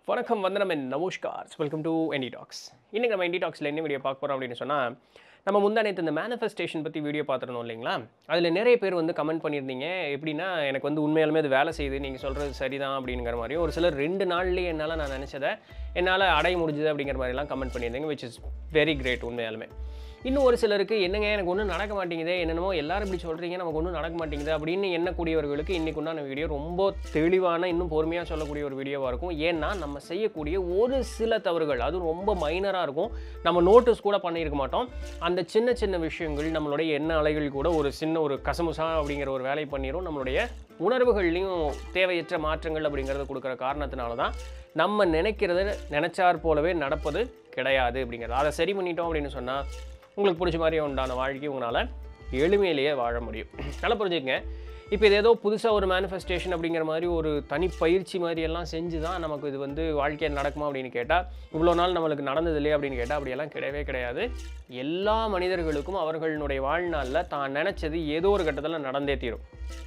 வணக்கம் வந்தனம் அண்ட் நமஸ்கார் வெல்கம் டு என்டி டாக்ஸ் இன்றைக்கி நம்ம என்டி டாக்ஸில் என்ன வீடியோ பார்க்க போகிறோம் அப்படின்னு சொன்னால் நம்ம முந்தானத்து இந்த மேனிஃபெஸ்டேஷன் பற்றி வீடியோ பார்த்துருந்தோம் இல்லைங்களா அதில் நிறைய பேர் வந்து கமெண்ட் பண்ணியிருந்தீங்க எப்படின்னா எனக்கு வந்து உண்மையாலுமே அது வேலை செய்யுது நீங்கள் சொல்கிறது சரிதான் அப்படிங்கிற மாதிரி ஒரு சிலர் ரெண்டு நாள்லேயே என்னால் நான் நினச்சதை என்னால் அடைய முடிஞ்சுது அப்படிங்கிற மாதிரிலாம் கமெண்ட் பண்ணியிருந்தீங்க which இஸ் வெரி கிரேட் உண்மையாலுமே இன்னும் ஒரு சிலருக்கு என்னங்க எனக்கு ஒன்றும் நடக்க மாட்டேங்குதே என்னென்னமோ எல்லாரும் இப்படி சொல்கிறீங்க நமக்கு ஒன்றும் நடக்க மாட்டேங்குது அப்படின்னு எண்ணக்கூடியவர்களுக்கு இன்றைக்கு உண்டான வீடியோ ரொம்ப தெளிவான இன்னும் பொறுமையாக சொல்லக்கூடிய ஒரு வீடியோவாக இருக்கும் ஏன்னா நம்ம செய்யக்கூடிய ஒரு சில தவறுகள் அது ரொம்ப மைனராக இருக்கும் நம்ம நோட்டீஸ் கூட பண்ணியிருக்க மாட்டோம் அந்த சின்ன சின்ன விஷயங்கள் நம்மளுடைய எண்ண அலைகள் கூட ஒரு சின்ன ஒரு கசமுசா அப்படிங்கிற ஒரு வேலை பண்ணிடும் நம்மளுடைய உணர்வுகள்லையும் தேவையற்ற மாற்றங்கள் அப்படிங்கிறத கொடுக்குற காரணத்தினால தான் நம்ம நினைக்கிறத நினைச்சார் போலவே நடப்பது கிடையாது அப்படிங்கிறது அதை சரி பண்ணிட்டோம் அப்படின்னு சொன்னால் உங்களுக்கு பிடிச்ச மாதிரி உண்டான வாழ்க்கை உங்களால் எளிமையிலேயே வாழ முடியும் நல்லா புரிஞ்சுக்கங்க இப்போ இது ஏதோ புதுசாக ஒரு மேனிஃபெஸ்டேஷன் அப்படிங்கிற மாதிரி ஒரு தனி பயிற்சி மாதிரி எல்லாம் செஞ்சு தான் நமக்கு இது வந்து வாழ்க்கையில் நடக்குமா அப்படின்னு கேட்டால் இவ்வளோ நாள் நம்மளுக்கு நடந்தது இல்லையா அப்படின்னு கேட்டால் அப்படியெல்லாம் கிடையவே கிடையாது எல்லா மனிதர்களுக்கும் அவர்களுடைய வாழ்நாளில் தான் நினச்சது ஏதோ ஒரு கட்டத்தில் நடந்தே தீரும்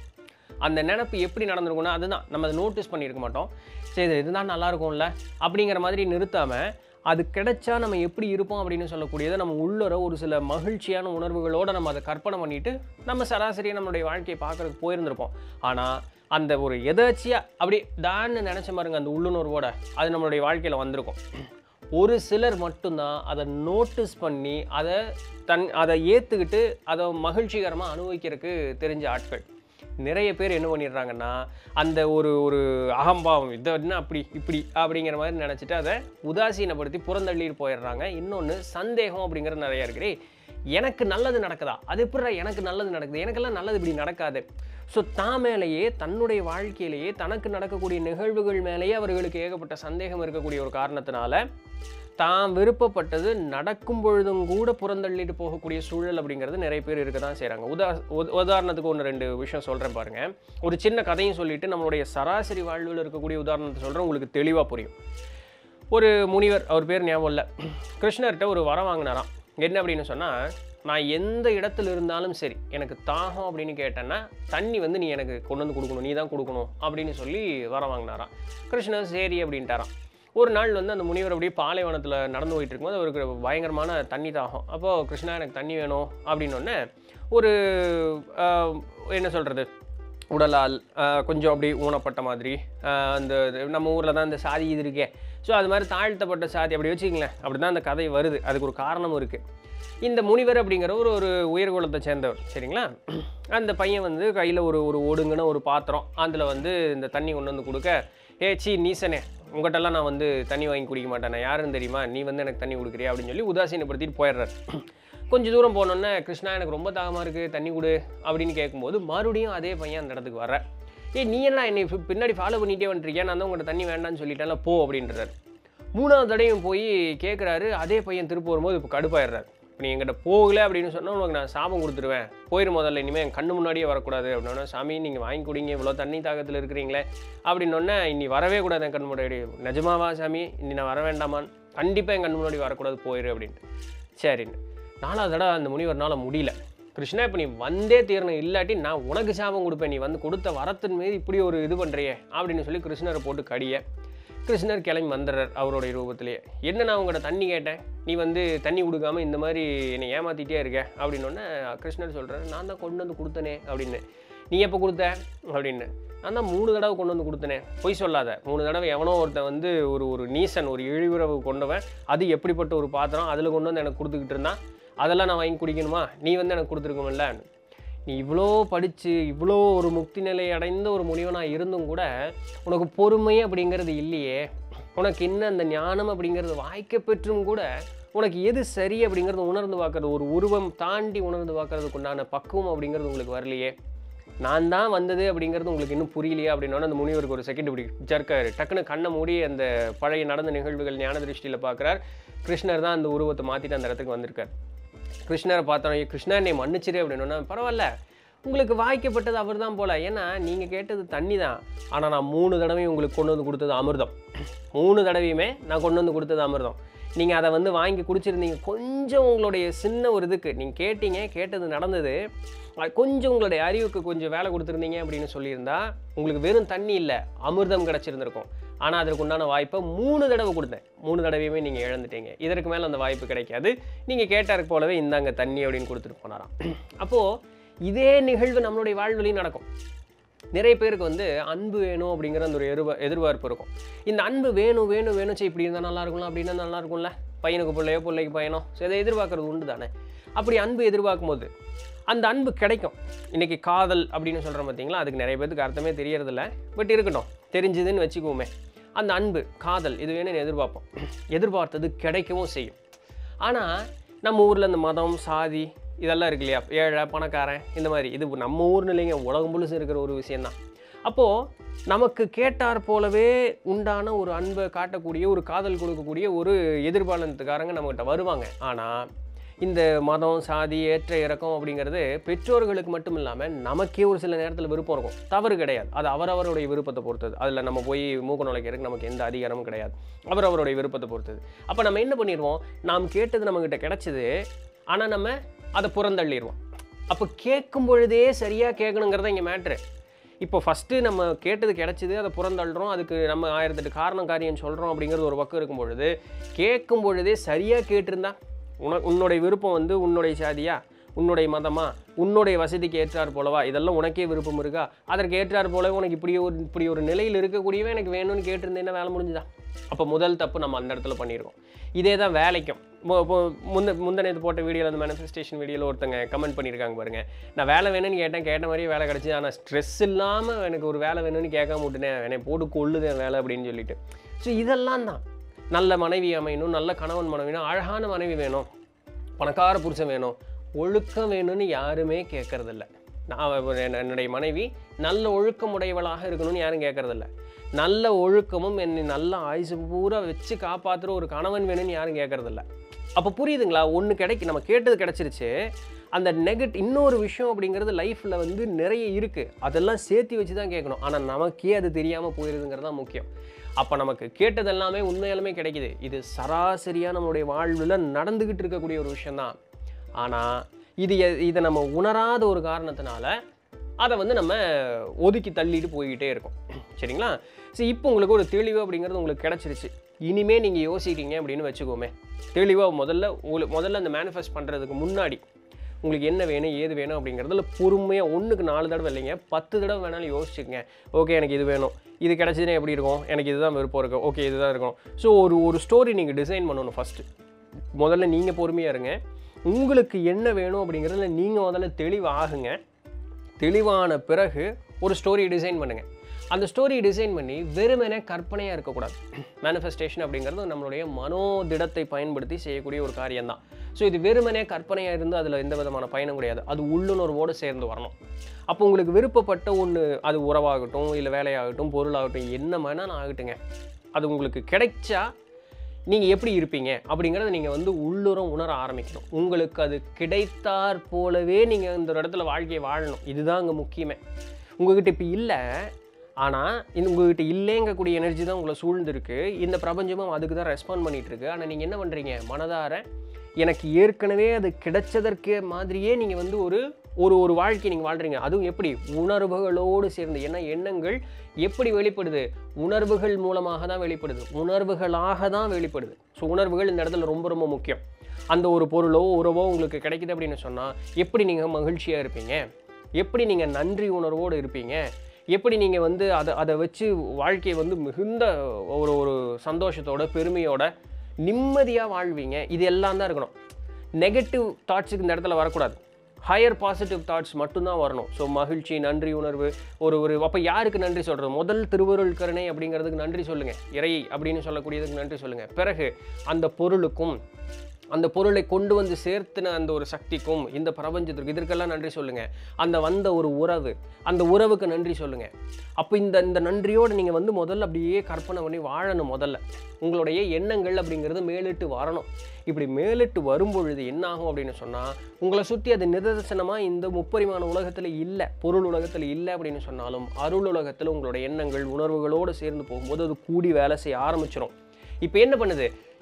அந்த நினப்பு எப்படி நடந்திருக்கும்னா அதுதான் நம்ம அதை நோட்டீஸ் பண்ணியிருக்க மாட்டோம் சரி இது இருந்தால் நல்லா இருக்கும்ல அப்படிங்கிற மாதிரி நிறுத்தாமல் அது கிடைச்சா நம்ம எப்படி இருப்போம் அப்படின்னு சொல்லக்கூடியதை நம்ம உள்ளர ஒரு சில மகிழ்ச்சியான உணர்வுகளோடு நம்ம அதை கற்பனை பண்ணிட்டு நம்ம சராசரியாக நம்மளுடைய வாழ்க்கையை பார்க்குறதுக்கு போயிருந்திருப்போம் ஆனால் அந்த ஒரு எதாச்சியாக அப்படி தான்னு நினச்ச பாருங்க அந்த உள்ளுணர்வோட அது நம்மளுடைய வாழ்க்கையில் வந்திருக்கும் ஒரு சிலர் மட்டும்தான் அதை நோட்டீஸ் பண்ணி அதை தன் அதை ஏற்றுக்கிட்டு அதை மகிழ்ச்சிகரமாக அனுபவிக்கிறதுக்கு தெரிஞ்ச ஆட்கள் நிறைய பேர் என்ன பண்ணிடுறாங்கன்னா அந்த ஒரு ஒரு அகம்பாவம் இது என்ன அப்படி இப்படி அப்படிங்கிற மாதிரி நினச்சிட்டு அதை உதாசீனப்படுத்தி புறந்தள்ளிட்டு போயிடுறாங்க இன்னொன்று சந்தேகம் அப்படிங்கிறது நிறைய இருக்குது எனக்கு நல்லது நடக்குதா அது எப்படிடா எனக்கு நல்லது நடக்குது எனக்கெல்லாம் நல்லது இப்படி நடக்காது ஸோ தான் மேலேயே தன்னுடைய வாழ்க்கையிலேயே தனக்கு நடக்கக்கூடிய நிகழ்வுகள் மேலேயே அவர்களுக்கு ஏகப்பட்ட சந்தேகம் இருக்கக்கூடிய ஒரு காரணத்தினால தான் விருப்பப்பட்டது நடக்கும் பொழுதும் கூட புறந்தள்ளிட்டு போகக்கூடிய சூழல் அப்படிங்கிறது நிறைய பேர் இருக்க தான் செய்கிறாங்க உதா உத- உதாரணத்துக்கு ஒன்று ரெண்டு விஷயம் சொல்கிறேன் பாருங்கள் ஒரு சின்ன கதையும் சொல்லிட்டு நம்மளுடைய சராசரி வாழ்வில் இருக்கக்கூடிய உதாரணத்தை சொல்கிறேன் உங்களுக்கு தெளிவாக புரியும் ஒரு முனிவர் அவர் பேர் ஞாபகம் இல்லை கிருஷ்ணர்கிட்ட ஒரு வரம் வாங்கினாராம் என்ன அப்படின்னு சொன்னால் நான் எந்த இடத்துல இருந்தாலும் சரி எனக்கு தாகம் அப்படின்னு கேட்டேன்னா தண்ணி வந்து நீ எனக்கு கொண்டு வந்து கொடுக்கணும் நீ தான் கொடுக்கணும் அப்படின்னு சொல்லி வரம் வாங்கினாராம் கிருஷ்ணர் சரி அப்படின்ட்டாராம் ஒரு நாள் வந்து அந்த முனிவர் அப்படியே பாலைவனத்தில் நடந்து போயிட்டு இருக்கும்போது அவருக்கு பயங்கரமான தண்ணி தாகம் அப்போது கிருஷ்ணா எனக்கு தண்ணி வேணும் அப்படின்னொன்னே ஒரு ஆஹ், என்ன சொல்கிறது உடலால் ஆஹ், கொஞ்சம் அப்படி ஊனப்பட்ட மாதிரி ஆஹ், அந்த இது நம்ம ஊரில் தான் இந்த சாதி இது இருக்கே ஸோ அது மாதிரி தாழ்த்தப்பட்ட சாதி அப்படி வச்சுக்கங்களேன் அப்படி தான் அந்த கதை வருது அதுக்கு ஒரு காரணமும் இருக்குது இந்த முனிவர் அப்படிங்கிறவர் ஒரு உயர்குலத்தை சேர்ந்தவர் சரிங்களா அந்த பையன் வந்து கையில் ஒரு ஒரு ஒடுங்கின ஒரு பாத்திரம் அதில் வந்து இந்த தண்ணி கொண்டு வந்து கொடுக்க ஏ சீ நீசனே உங்கள்கிட்டலாம் நான் வந்து தண்ணி வாங்கி குடிக்க மாட்டேன் நான் யாருன்னு தெரியுமா நீ வந்து எனக்கு தண்ணி கொடுக்குறியா அப்படின்னு சொல்லி உதாசீனப்படுத்திட்டு போயிடுறாரு கொஞ்சம் தூரம் போனோன்னே கிருஷ்ணா எனக்கு ரொம்ப தாகமாக இருக்குது தண்ணி கொடு அப்படின்னு கேட்கும்போது மறுபடியும் அதே பையன் அந்த இடத்துக்கு வர ஏய் நீ எல்லாம் என்னை பி- பின்னாடி ஃபாலோ பண்ணிட்டே வந்துருக்கியா நான் தான் உங்கள்கிட்ட தண்ணி வேண்டாம்னு சொல்லிட்டேன்ல போ அப்படின்றாரு மூணாவது தடையும் போய் கேட்குறாரு அதே பையன் திரும்ப வரும்போது இப்போ கடுப்பாயிடுறாரு இப்போ நீ என்கிட்ட போகல அப்படின்னு சொன்னால் உனக்கு நான் சாபம் கொடுத்துருவேன் போயிரு முதல்ல இனிமேல் என் கண்ணு முன்னாடியே வரக்கூடாது அப்படின்னா சாமி நீங்கள் வாங்கி குடிங்க இவ்வளோ தண்ணி தாகத்தில் இருக்கிறீங்களே அப்படின்னொன்னே இனி வரவே கூடாது என் கண் முன்னாடி நிஜமாவா சாமி இனி நான் வர வேண்டாமான்னு கண்டிப்பாக என் கண் முன்னாடி வரக்கூடாது போயிரு அப்படின்ட்டு சரின்னு நாலாவது தடவை அந்த முனிவர்னால முடியல கிருஷ்ணா இப்போ நீ வந்தே தீரணும் இல்லாட்டி நான் உனக்கு சாபம் கொடுப்பேன் நீ வந்து கொடுத்த வரத்தின் மீது இப்படி ஒரு இது பண்ணுறியே அப்படின்னு சொல்லி கிருஷ்ணரை போட்டு கடிய கிருஷ்ணர் கிளம்பி வந்துடுறார் அவருடைய ரூபத்திலேயே என்ன நான் உங்கள்கிட்ட தண்ணி கேட்டேன் நீ வந்து தண்ணி கொடுக்காம இந்த மாதிரி என்னை ஏமாத்திட்டே இருக்க அப்படின்னொன்னே கிருஷ்ணர் சொல்கிறாரு நான் தான் கொண்டு வந்து கொடுத்தனே அப்படின்னு நீ எப்போ கொடுத்த அப்படின்னு நான் தான் மூணு தடவை கொண்டு வந்து கொடுத்தனே பொய் சொல்லாத மூணு தடவை எவனோ ஒருத்தன் வந்து ஒரு ஒரு நீசன் ஒரு இழிவுறவு கொண்டவன் அது எப்படிப்பட்ட ஒரு பாத்திரம் அதில் கொண்டு வந்து எனக்கு கொடுத்துக்கிட்டு இருந்தான் அதெல்லாம் நான் வாங்கி குடிக்கணுமா நீ வந்து எனக்கு கொடுத்துருக்கோம்ல நீ இவ்வளோ படித்து இவ்வளோ ஒரு முக்தி நிலை அடைந்த ஒரு முனிவனாக இருந்தும் கூட உனக்கு பொறுமை அப்படிங்கிறது இல்லையே உனக்கு இன்னும் அந்த ஞானம் அப்படிங்கிறது வாய்க்க பெற்றும் கூட உனக்கு எது சரி அப்படிங்கிறது உணர்ந்து பார்க்கறது ஒரு உருவம் தாண்டி உணர்ந்து பார்க்கறதுக்கு உண்டான பக்குவம் அப்படிங்கிறது உங்களுக்கு வரலையே நான் தான் வந்தது அப்படிங்கிறது உங்களுக்கு இன்னும் புரியலையே அப்படின்னோட அந்த முனிவருக்கு ஒரு செகண்ட் இப்படி ஜர்க்காரு டக்குன்னு கண்ணை மூடி அந்த பழைய நடந்த நிகழ்வுகள் ஞான திருஷ்டியில் பார்க்குறார் கிருஷ்ணர் தான் அந்த உருவத்தை மாற்றிட்டு அந்த இடத்துக்கு வந்திருக்கார் கிருஷ்ணரை பார்த்தோம் "ஏய், கிருஷ்ணா என்னை மன்னிச்சிரு அப்படின்னா பரவாயில்ல உங்களுக்கு வாய்க்கப்பட்டது அவர் தான் போல ஏன்னா நீங்கள் கேட்டது தண்ணி தான் ஆனால் நான் மூணு தடவையும் உங்களுக்கு கொண்டு வந்து கொடுத்தது அமிர்தம் மூணு தடவையுமே நான் கொண்டு வந்து கொடுத்தது அமிர்தம் நீங்கள் அதை வந்து வாங்கி குடிச்சிருந்தீங்க கொஞ்சம் உங்களுடைய சின்ன ஒரு இதுக்கு நீங்கள் கேட்டீங்க கேட்டது நடந்தது அது கொஞ்சம் உங்களுடைய அறிவுக்கு கொஞ்சம் வேலை கொடுத்துருந்தீங்க அப்படின்னு சொல்லியிருந்தா உங்களுக்கு வெறும் தண்ணி இல்லை அமிர்தம் கிடச்சிருந்திருக்கும் ஆனால் அதற்கு உண்டான வாய்ப்பை மூணு தடவை கொடுத்தேன் மூணு தடவையுமே நீங்கள் இழந்துட்டீங்க இதற்கு மேலே அந்த வாய்ப்பு கிடைக்காது நீங்கள் கேட்டாருக்கு போலவே இந்தாங்க தண்ணி அப்படின்னு கொடுத்துட்டு போனாராம் அப்போது இதே நிகழ்வு நம்மளுடைய வாழ்விலையும் நடக்கும் நிறைய பேருக்கு வந்து அன்பு வேணும் அப்படிங்கிற அந்த ஒரு எதிர்பா எதிர்பார்ப்பு இருக்கும் இந்த அன்பு வேணும் வேணும் வேணும் சரி இப்படி இருந்தால் நல்லா இருக்கும்ல அப்படின்னா நல்லா இருக்கும்ல பையனுக்கு பிள்ளையோ பிள்ளைக்கு பையனோ ஸோ இதை எதிர்பார்க்கறது உண்டு தானே அப்படி அன்பு எதிர்பார்க்கும் போது அந்த அன்பு கிடைக்கும் இன்றைக்கி காதல் அப்படின்னு சொல்கிறோம் பார்த்தீங்களா அதுக்கு நிறைய பேருக்கு அர்த்தமே தெரியறதில்ல பட் இருக்கட்டும் தெரிஞ்சுதுன்னு வச்சுக்குவோமே அந்த அன்பு காதல் இது வேணும்னு எதிர்பார்ப்போம் எதிர்பார்த்தது கிடைக்கவும் செய்யும் ஆனால் நம்ம ஊரில் இந்த மதம் சாதி இதெல்லாம் இருக்கு இல்லையா ஏழை பணக்காரன் இந்த மாதிரி இது நம்ம ஊர்னு இல்லைங்க உலகம் முழுசும் இருக்கிற ஒரு விஷயந்தான் அப்போது நமக்கு கேட்டார் போலவே உண்டான ஒரு அன்பை காட்டக்கூடிய ஒரு காதல் கொடுக்கக்கூடிய ஒரு எதிர்பாலனத்துக்காரங்க நம்மகிட்ட வருவாங்க ஆனால் இந்த மதம் சாதி ஏற்ற இறக்கம் அப்படிங்கிறது பெற்றோர்களுக்கு மட்டும் இல்லாமல் நமக்கே ஒரு சில நேரத்தில் விருப்பம் இருக்கும் தவறு கிடையாது அது அவரவருடைய விருப்பத்தை பொறுத்தது அதில் நம்ம போய் மூக்க நுழைக்கிறதுக்கு நமக்கு எந்த அதிகாரமும் கிடையாது அவரவருடைய விருப்பத்தை பொறுத்தது அப்போ நம்ம என்ன பண்ணிடுவோம் நாம் கேட்டது நம்மக்கிட்ட கிடைச்சது ஆனால் நம்ம அதை புறந்தள்ளிடுவோம் அப்போ கேட்கும் பொழுதே சரியாக கேட்கணுங்கிறத இங்கே மேட்ரு இப்போ ஃபஸ்ட்டு நம்ம கேட்டது கிடச்சிது அதை புறந்தள்ளுறோம் அதுக்கு நம்ம ஆயிரத்தெட்டு காரணம் காரியம் சொல்கிறோம் அப்படிங்கிறது ஒரு பக்கம் இருக்கும் பொழுது கேட்கும் பொழுதே சரியாக கேட்டிருந்தா உன உன்னுடைய விருப்பம் வந்து உன்னுடைய சாதியா உன்னுடைய மதமா உன்னுடைய வசதிக்கு ஏற்றார் போலவா இதெல்லாம் உனக்கே விருப்பம் இருக்கா அதற்கு ஏற்றார் போலவே உனக்கு இப்படி ஒரு இப்படி ஒரு நிலையில் இருக்கக்கூடியவே எனக்கு வேணும்னு கேட்டிருந்தேன்னா வேலை முடிஞ்சுதா அப்போ முதல் தப்பு நம்ம அந்த இடத்துல பண்ணியிருக்கோம் இதே தான் வேலைக்கும் இப்போ இப்போ முந்த முந்தனத்து போட்ட வீடியோவில் அந்த மேனிஃபெஸ்டேஷன் வீடியோவில் ஒருத்தங்க கமெண்ட் பண்ணியிருக்காங்க பாருங்க நான் வேலை வேணும்னு கேட்டேன் கேட்ட மாதிரியே வேலை கிடச்சி ஆனால் ஸ்ட்ரெஸ் இல்லாமல் எனக்கு ஒரு வேலை வேணும்னு கேட்காம விட்டுனேன் என்னை போட்டு கொள்ளுதேன் வேலை அப்படின்னு சொல்லிட்டு ஸோ இதெல்லாம் தான் நல்ல மனைவி அமையணும் நல்ல கணவன் மனைவினும் அழகான மனைவி வேணும் பணக்கார புருஷன் வேணும் ஒழுக்கம் வேணும்னு யாருமே கேட்கறதில்ல நான் அவ- என்ன- என்னுடைய மனைவி நல்ல ஒழுக்கமுடையவளாக இருக்கணும்னு யாரும் கேட்கறதில்ல நல்ல ஒழுக்கமும் என்னை நல்ல ஆயுசு பூரா வச்சு காப்பாற்றுற ஒரு கணவன் வேணும்னு யாரும் கேட்கறதில்ல அப்போ புரியுதுங்களா ஒன்று கிடைக்கு நம்ம கேட்டது கிடச்சிருச்சு அந்த நெகட் இன்னொரு விஷயம் அப்படிங்கிறது லைஃப்பில் வந்து நிறைய இருக்குது அதெல்லாம் சேர்த்து வச்சு தான் கேட்கணும் ஆனால் நமக்கே அது தெரியாமல் போயிருதுங்கிறது தான் முக்கியம் அப்போ நமக்கு கேட்டது எல்லாமே உண்மையாலுமே கிடைக்குது இது சராசரியாக நம்மளுடைய வாழ்வில் நடந்துக்கிட்டு இருக்கக்கூடிய ஒரு விஷயந்தான் ஆனால் இது எ- இதை நம்ம உணராத ஒரு காரணத்தினால அதை வந்து நம்ம ஒதுக்கி தள்ளிட்டு போய்கிட்டே இருக்கோம் சரிங்களா சரி இப்போ உங்களுக்கு ஒரு தெளிவு அப்படிங்கிறது உங்களுக்கு கிடச்சிருச்சு இனிமே நீங்கள் யோசிக்கிறீங்க அப்படின்னு வச்சுக்கோமே தெளிவாக முதல்ல உங்களுக்கு முதல்ல அந்த மேனிஃபெஸ்ட் பண்ணுறதுக்கு முன்னாடி உங்களுக்கு என்ன வேணும் ஏது வேணும் அப்படிங்கிறதுல பொறுமையாக ஒன்றுக்கு நாலு தடவை இல்லைங்க பத்து தடவை வேணாலும் யோசிச்சுக்கங்க ஓகே எனக்கு இது வேணும் இது கிடச்சதுன்னா எப்படி இருக்கும் எனக்கு இதுதான் விருப்பம் இருக்கு ஓகே இதுதான் இருக்கும் ஸோ ஒரு ஒரு ஸ்டோரி நீங்கள் டிசைன் பண்ணணும் ஃபஸ்ட்டு முதல்ல நீங்கள் பொறுமையாக இருங்க உங்களுக்கு என்ன வேணும் அப்படிங்கிறதுல நீங்கள் முதல்ல தெளிவாகுங்க தெளிவான பிறகு ஒரு ஸ்டோரி டிசைன் பண்ணுங்கள் அந்த ஸ்டோரி டிசைன் பண்ணி வெறுமனே கற்பனையாக இருக்கக்கூடாது மேனிஃபெஸ்டேஷன் அப்படிங்கிறது நம்மளுடைய மனோதிடத்தை பயன்படுத்தி செய்யக்கூடிய ஒரு காரியம்தான் ஸோ இது வெறுமனே கற்பனையாக இருந்து அதில் எந்த விதமான பயனும் கிடையாது அது உள்ளுணர்வோடு சேர்ந்து வரணும் அப்போ உங்களுக்கு விருப்பப்பட்ட ஒன்று அது உறவாகட்டும் இல்லை வேலையாகட்டும் பொருளாகட்டும் என்ன வேணாலும் ஆகட்டுங்க அது உங்களுக்கு கிடைச்சா நீங்கள் எப்படி இருப்பீங்க அப்படிங்கிறத நீங்கள் வந்து உள்ளுரம் உணர ஆரம்பிக்கணும் உங்களுக்கு அது கிடைத்தாற் போலவே நீங்கள் இந்த இடத்துல வாழ்க்கையை வாழணும் இதுதான் அங்கே முக்கியமே உங்ககிட்ட இப்போ இல்லை ஆனால் இந்த உங்ககிட்ட இல்லைங்கக்கூடிய எனர்ஜி தான் உங்களை சூழ்ந்திருக்கு இந்த பிரபஞ்சமும் அதுக்கு தான் ரெஸ்பாண்ட் பண்ணிட்டு இருக்கு ஆனால் நீங்கள் என்ன பண்ணுறீங்க மனதார எனக்கு ஏற்கனவே அது கிடைச்சதற்கு மாதிரியே நீங்கள் வந்து ஒரு ஒரு ஒரு வாழ்க்கை நீங்கள் வாழ்கிறீங்க அதுவும் எப்படி உணர்வுகளோடு சேர்ந்து ஏன்னா எண்ணங்கள் எப்படி வெளிப்படுது உணர்வுகள் மூலமாக தான் வெளிப்படுது உணர்வுகளாக தான் வெளிப்படுது ஸோ உணர்வுகள் இந்த இடத்துல ரொம்ப ரொம்ப முக்கியம் அந்த ஒரு பொருளோ உறவோ உங்களுக்கு கிடைக்குது அப்படின்னு சொன்னால் எப்படி நீங்கள் மகிழ்ச்சியாக இருப்பீங்க எப்படி நீங்கள் நன்றி உணர்வோடு இருப்பீங்க எப்படி நீங்கள் வந்து அதை அதை வச்சு வாழ்க்கையை வந்து மிகுந்த ஒரு ஒரு சந்தோஷத்தோட பெருமையோட நிம்மதியாக வாழ்வீங்க இது எல்லாம் தான் இருக்கணும் நெகட்டிவ் தாட்ஸுக்கு இந்த இடத்துல வரக்கூடாது ஹையர் பாசிட்டிவ் தாட்ஸ் மட்டும்தான் வரணும் ஸோ மகிழ்ச்சி நன்றி உணர்வு ஒரு ஒரு அப்போ யாருக்கு நன்றி சொல்கிறது முதல் திருவருள் கருணை அப்படிங்கிறதுக்கு நன்றி சொல்லுங்கள் இறை அப்படின்னு சொல்லக்கூடியதுக்கு நன்றி சொல்லுங்கள் பிறகு அந்த பொருளுக்கும் அந்த பொருளை கொண்டு வந்து சேர்த்துன அந்த ஒரு சக்திக்கும் இந்த பிரபஞ்சத்திற்கு இதற்கெல்லாம் நன்றி சொல்லுங்கள் அந்த வந்த ஒரு உறவு அந்த உறவுக்கு நன்றி சொல்லுங்கள் அப்போ இந்த இந்த நன்றியோடு நீங்கள் வந்து முதல்ல அப்படியே கற்பனை பண்ணி வாழணும் முதல்ல உங்களுடைய எண்ணங்கள் அப்படிங்கிறது மேலிட்டு வரணும் இப்படி மேலிட்டு வரும் பொழுது என்ன ஆகும் அப்படின்னு சொன்னால் உங்களை சுற்றி அது நிதர்சனமாக இந்த முப்பரிமாண உலகத்தில் இல்லை பொருள் உலகத்தில் இல்லை அப்படின்னு சொன்னாலும் அருள் உலகத்தில் உங்களுடைய எண்ணங்கள் உணர்வுகளோடு சேர்ந்து போகும்போது அது கூடி வேலை செய்ய ஆரம்பிச்சிடும் இப்போ என்ன பண்ணுது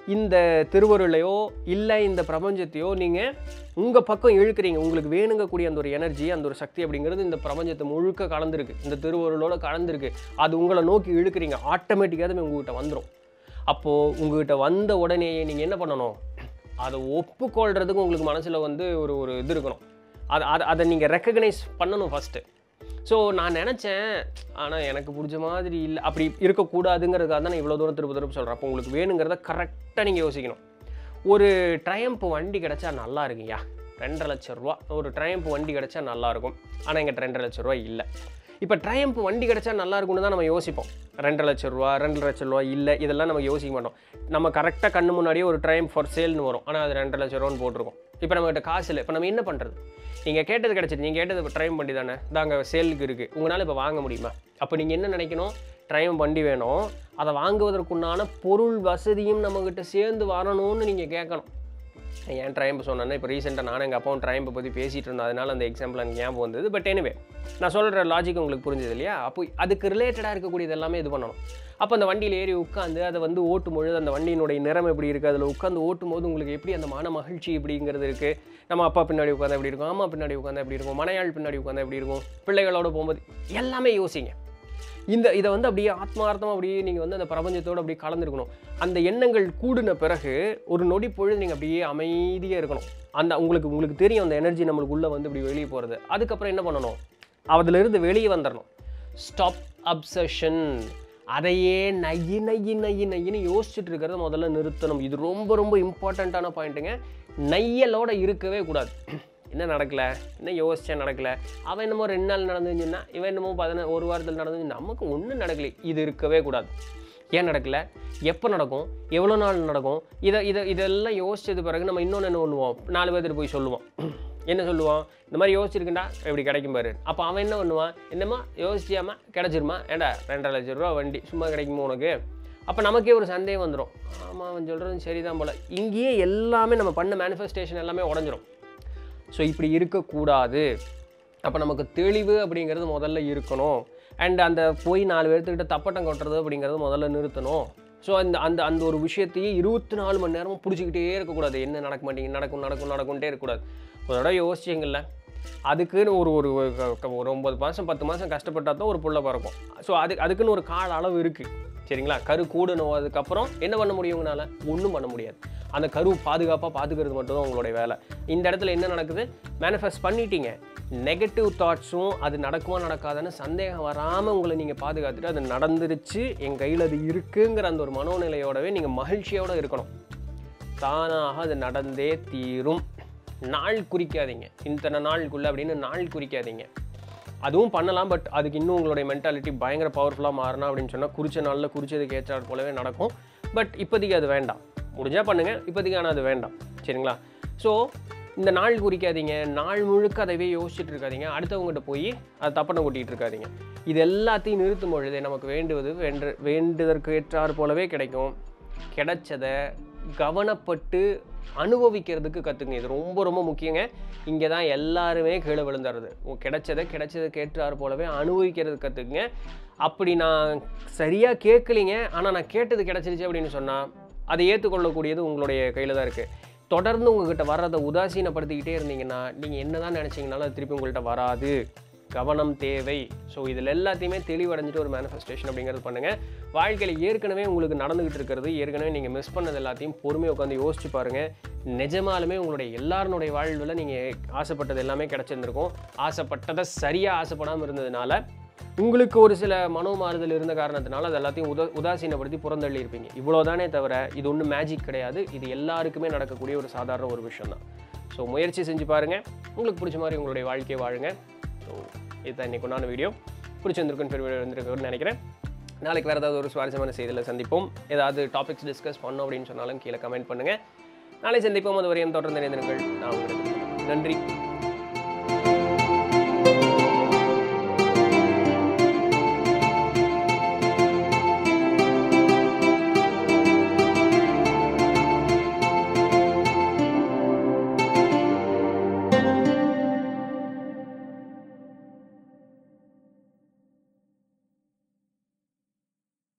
இந்த திருவருளையோ இல்லை இந்த பிரபஞ்சத்தையோ நீங்கள் உங்கள் பக்கம் இழுக்கிறீங்க உங்களுக்கு வேணுங்கக்கூடிய அந்த ஒரு எனர்ஜி அந்த ஒரு சக்தி அப்படிங்கிறது இந்த பிரபஞ்சத்தை முழுக்க கலந்துருக்கு இந்த திருவருளோட கலந்துருக்கு அது உங்களை நோக்கி இழுக்கிறீங்க ஆட்டோமேட்டிக்காக அது உங்ககிட்ட வந்துடும் அப்போது உங்ககிட்ட வந்த உடனேயே நீங்கள் என்ன பண்ணணும் அதை ஒப்புக்கொள்றதுக்கு உங்களுக்கு மனசில் வந்து ஒரு ஒரு இது இருக்கணும் அதை அதை அதை நீங்கள் ரெக்கக்னைஸ் பண்ணணும் ஃபஸ்ட்டு ஸோ நான் நினச்சேன் ஆனால் எனக்கு பிடிச்ச மாதிரி இல்லை அப்படி இருக்கக்கூடாதுங்கிறதுக்காக தான் நான் இவ்வளோ தூரம் திரும்ப திரும்ப சொல்கிறேன் அப்போ உங்களுக்கு வேணுங்கிறத கரெக்டாக நீங்கள் யோசிக்கணும் ஒரு ட்ரையம்ப் வண்டி கிடச்சா நல்லா இருக்குங்கய்யா ரெண்டரை லட்ச ரூபா ஒரு ட்ரையம்ப் வண்டி கிடச்சா நல்லாயிருக்கும் ஆனால் எங்கிட்ட ரெண்டரை லட்ச ரூபா இல்லை இப்போ ட்ரையம்ப் வண்டி கிடச்சா நல்லா இருக்கும்னு தான் நம்ம யோசிப்போம் ரெண்டரை லட்ச ரூபா ரெண்டு லட்ச ரூபா இல்லை இதெல்லாம் நம்ம யோசிக்க மாட்டோம் நம்ம கரெக்டாக கண்ணு முன்னாடியே ஒரு ட்ரையம்ப் ஃபார் சேல்னு வரும் ஆனால் அது ரெண்டரை லட்ச ரூபான்னு போட்டிருக்கோம் இப்போ நம்மகிட்ட காசு இல்லை இப்போ நம்ம என்ன பண்ணுறது நீங்கள் கேட்டது கிடச்சிட்டு நீங்கள் கேட்டது ட்ரைம் வண்டி தானே தாங்க சேலுக்கு இருக்குது உங்களால் இப்போ வாங்க முடியுமா அப்போ நீங்கள் என்ன நினைக்கணும் ட்ரைம் வண்டி வேணும் அதை வாங்குவதற்குண்டான பொருள் வசதியும் நம்மக்கிட்ட சேர்ந்து வரணும்னு நீங்கள் கேட்கணும் ஏன் ட்ரைம்பு சொன்னேன்னா இப்போ ரீசெண்டாக நானும் எங்கள் அப்பாவும் ட்ரைம்பை பற்றி பேசிகிட்டு இருந்தோம் அதனால அந்த எக்ஸாம்பிள் எனக்கு ஞாபகம் வந்தது பட் எனிவே நான் சொல்கிற லாஜிக் உங்களுக்கு புரிஞ்சது இல்லையா அப்போ அதுக்கு ரிலேட்டடாக இருக்கக்கூடியது எல்லாமே இது பண்ணணும் அப்போ அந்த வண்டியில் ஏறி உட்காந்து அதை வந்து ஓட்டும் பொழுது அந்த வண்டியினுடைய நிறம் எப்படி இருக்குது அதில் உட்காந்து ஓட்டும் போது உங்களுக்கு எப்படி அந்த மன மகிழ்ச்சி இப்படிங்கிறது இருக்குது நம்ம அப்பா பின்னாடி உட்காந்து எப்படி இருக்கும் அம்மா பின்னாடி உட்காந்து எப்படி இருக்கும் மனையாள் பின்னாடி உட்காந்து எப்படி இருக்கும் பிள்ளைகளோட போகும்போது எல்லாமே யோசிங்க இந்த இதை வந்து அப்படியே ஆத்மார்த்தமாக அப்படியே நீங்கள் வந்து அந்த பிரபஞ்சத்தோடு அப்படியே கலந்துருக்கணும் அந்த எண்ணங்கள் கூடின பிறகு ஒரு நொடி பொழுது நீங்கள் அப்படியே அமைதியாக இருக்கணும் அந்த உங்களுக்கு உங்களுக்கு தெரியும் அந்த எனர்ஜி நம்மளுக்குள்ளே வந்து இப்படி வெளியே போகிறது அதுக்கப்புறம் என்ன பண்ணணும் அதிலிருந்து வெளியே வந்துடணும் ஸ்டாப் அப்சஷன் அதையே நையி நையி நையி நையின்னு யோசிச்சுட்டு இருக்கிறத முதல்ல நிறுத்தணும் இது ரொம்ப ரொம்ப இம்பார்ட்டண்ட்டான பாயிண்ட்டுங்க நையலோட இருக்கவே கூடாது என்ன நடக்கல என்ன யோசிச்சா நடக்கல அவன் என்னமோ ரெண்டு நாள் நடந்துன்னு சொன்னா இவன் என்னமோ பதின ஒரு வாரத்தில் நடந்து நமக்கு ஒன்றும் நடக்கல இது இருக்கவே கூடாது ஏன் நடக்கல எப்போ நடக்கும் எவ்வளோ நாள் நடக்கும் இதை இதை இதெல்லாம் யோசிச்சது பிறகு நம்ம இன்னொன்று என்ன பண்ணுவோம் நாலு பேர்த்துட்டு போய் சொல்லுவோம் என்ன சொல்லுவோம் இந்த மாதிரி யோசிச்சிருக்கேன்டா எப்படி கிடைக்கும் பாரு அப்போ அவன் என்ன பண்ணுவான் என்னம்மா யோசிச்சியாமா கிடச்சிருமா ஏண்டா ரெண்டரை லட்ச ரூபா வண்டி சும்மா கிடைக்குமா உனக்கு அப்போ நமக்கே ஒரு சந்தேகம் வந்துடும் ஆமாம் அவன் சொல்கிறது சரிதான் போல் இங்கேயே எல்லாமே நம்ம பண்ண மேனிஃபெஸ்டேஷன் எல்லாமே உடஞ்சிரும் ஸோ இப்படி இருக்கக்கூடாது அப்போ நமக்கு தெளிவு அப்படிங்கிறது முதல்ல இருக்கணும் அண்ட் அந்த போய் நாலு பேர்த்துக்கிட்ட தப்பட்டம் கொட்டுறது அப்படிங்கிறது முதல்ல நிறுத்தணும் ஸோ அந்த அந்த அந்த ஒரு விஷயத்தையே இருபத்தி நாலு மணி நேரமும் பிடிச்சிக்கிட்டே இருக்கக்கூடாது என்ன நடக்க மாட்டேங்குது நடக்கும் நடக்கும் நடக்கும்ட்டே இருக்கக்கூடாது ஒரு தடவை யோசிச்சிங்கல்ல அதுக்குன்னு ஒரு ஒரு ஒரு க- ஒரு ஒம்பது மாதம் பத்து மாதம் கஷ்டப்பட்டா தான் ஒரு புள்ள பிறக்கும் ஸோ அது அதுக்குன்னு ஒரு கால அளவு இருக்குது சரிங்களா கரு கூடணும் அதுக்கப்புறம் என்ன பண்ண முடியும் உங்களால் ஒன்றும் பண்ண முடியாது அந்த கரு பாதுகாப்பாக பார்த்துக்கிறது மட்டும்தான் உங்களுடைய வேலை இந்த இடத்துல என்ன நடக்குது மேனிஃபெஸ்ட் பண்ணிட்டீங்க நெகட்டிவ் தாட்ஸும் அது நடக்குமா நடக்காதுன்னு சந்தேகம் வராமல் உங்களை நீங்கள் பாதுகாத்துட்டு அது நடந்துருச்சு என் கையில் அது இருக்குங்கிற அந்த ஒரு மனோநிலையோடவே நீங்கள் மகிழ்ச்சியோடு இருக்கணும் தானாக அது நடந்தே தீரும் நாள் குறிக்காதீங்க இத்தனை நாளுக்குள்ளே அப்படின்னு நாள் குறிக்காதீங்க அதுவும் பண்ணலாம் பட் அதுக்கு இன்னும் உங்களுடைய மென்டாலிட்டி பயங்கர பவர்ஃபுல்லாக மாறணும் அப்படின்னு சொன்னால் குறிச்ச நாளில் குறிச்சதுக்கு ஏற்றாற் போலவே நடக்கும் பட் இப்போதைக்கு அது வேண்டாம் முடிஞ்சால் பண்ணுங்கள் இப்போதைக்கு ஆனால் அது வேண்டாம் சரிங்களா ஸோ இந்த நாள் குறிக்காதீங்க நாள் முழுக்க அதவே யோசிச்சுட்டு இருக்காதீங்க அடுத்தவங்ககிட்ட போய் அதை தப்பனை கொட்டிகிட்டு இருக்காதீங்க இது எல்லாத்தையும் நிறுத்தும் பொழுது நமக்கு வேண்டுவது வேண்டு வேண்டுதற்கு ஏற்றாறு போலவே கிடைக்கும் கிடைச்சதை கவனப்பட்டு அனுபவிக்கிறதுக்கு கற்றுக்குங்க இது ரொம்ப ரொம்ப முக்கியங்க இங்கே தான் எல்லாருமே கீழே விழுந்துடுறது உ- கிடைச்சதை கிடைச்சதை கேட்டார் போலவே அனுபவிக்கிறது கற்றுக்குங்க அப்படி நான் சரியாக கேட்கலிங்க ஆனால் நான் கேட்டது கிடச்சிருச்சு அப்படின்னு சொன்னால் அதை ஏற்றுக்கொள்ளக்கூடியது உங்களுடைய கையில் தான் இருக்குது தொடர்ந்து உங்ககிட்ட வர்றதை உதாசீனப்படுத்திக்கிட்டே இருந்தீங்கன்னா நீங்கள் என்ன தான் நினச்சிங்கனாலும் அது திருப்பி உங்கள்கிட்ட வராது கவனம் தேவை ஸோ இதில் எல்லாத்தையுமே தெளிவடைஞ்சிட்டு ஒரு மேனிஃபெஸ்டேஷன் அப்படிங்கிறது பண்ணுங்கள் வாழ்க்கையில் ஏற்கனவே உங்களுக்கு நடந்துகிட்டு இருக்கிறது ஏற்கனவே நீங்கள் மிஸ் பண்ணது எல்லாத்தையும் பொறுமையாக உட்காந்து யோசிச்சு பாருங்கள் நிஜமாலுமே உங்களுடைய எல்லாருடைய வாழ்வில் நீங்கள் ஆசைப்பட்டது எல்லாமே கிடச்சிருந்துருக்கும் ஆசைப்பட்டதை சரியாக ஆசைப்படாமல் இருந்ததுனால உங்களுக்கு ஒரு சில மனோமாறுதல் இருந்த காரணத்தினால அது எல்லாத்தையும் உத உதாசீனப்படுத்தி புறந்தள்ளி இருப்பீங்க இவ்வளோதானே தவிர இது ஒன்றும் மேஜிக் கிடையாது இது எல்லாருக்குமே நடக்கக்கூடிய ஒரு சாதாரண ஒரு விஷயம் தான் ஸோ முயற்சி செஞ்சு பாருங்கள் உங்களுக்கு பிடிச்ச மாதிரி உங்களுடைய வாழ்க்கையை வாழுங்க ஸோ இதுதான் இன்னைக்கு உண்டான வீடியோ பிடிச்சிருந்திருக்குன்னு பெரிய இருந்திருக்குன்னு நினைக்கிறேன் நாளைக்கு வேறு ஏதாவது ஒரு சுவாரஸ்யமான செய்தியில் சந்திப்போம் ஏதாவது டாபிக்ஸ் டிஸ்கஸ் பண்ணோம் அப்படின்னு சொன்னாலும் கீழே கமெண்ட் பண்ணுங்கள் நாளை சந்திப்போம் அது வரையும் தொடர்ந்து இணைந்திருங்கள் நான் உங்களுக்கு நன்றி